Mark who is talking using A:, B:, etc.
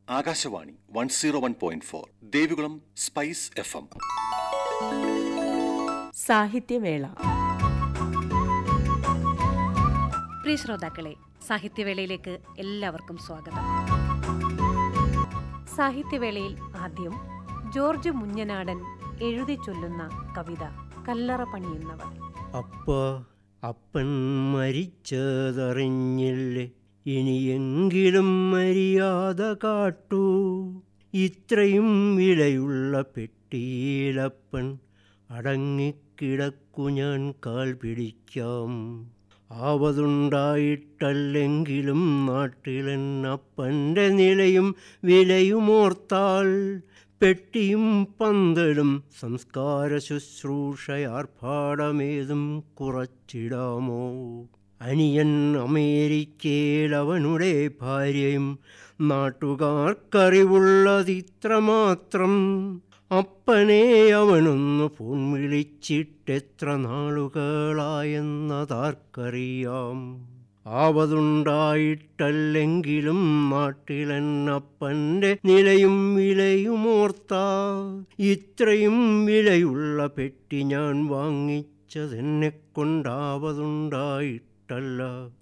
A: Akashvani one zero one point four Devikulam spice F M
B: Sahityavela
C: പ്രിയ ശ്രോതാക്കളെ സാഹിത്യവേളയിലേക്ക് എല്ലാവർക്കും സ്വാഗതം സാഹിത്യവേളയിൽ ആദ്യം ജോർജ് മുഞ്ഞനാടൻ എഴുതി ചൊല്ലുന്ന കവിത കല്ലറ പണിയുന്നവർ
D: അപ്പ അപ്പൻ മരിച്ചതറിഞ്ഞില്ലേ ഇനിയെങ്കിലും മര്യാദ കാട്ടൂ ഇത്രയും വിലയുള്ള പെട്ടിയിലപ്പൻ അടങ്ങിക്കിടക്കു ഞാൻ കാൽ പിടിക്കാം ആവതുണ്ടായിട്ടല്ലെങ്കിലും നാട്ടിലൻ അപ്പൻ്റെ നിലയും വിലയുമോർത്താൽ പെട്ടിയും പന്തലും സംസ്കാര ശുശ്രൂഷയാർഭാടമേതും കുറച്ചിടാമോ അനിയൻ അമേരിക്കയിൽ അവനുടെ ഭാര്യയും നാട്ടുകാർക്കറിവുള്ളതിത്രമാത്രം അപ്പനെ അവനൊന്ന് ഫോൺ വിളിച്ചിട്ടെത്ര നാളുകളായെന്നതാർക്കറിയാം ആവതുണ്ടായിട്ടല്ലെങ്കിലും നാട്ടിലൻ അപ്പൻ്റെ നിലയും വിലയുമോർത്താ ഇത്രയും വിലയുള്ള പെട്ടി ഞാൻ വാങ്ങിച്ചതെന്നെ കൊണ്ടാവതുണ്ടായിട്ടല്ല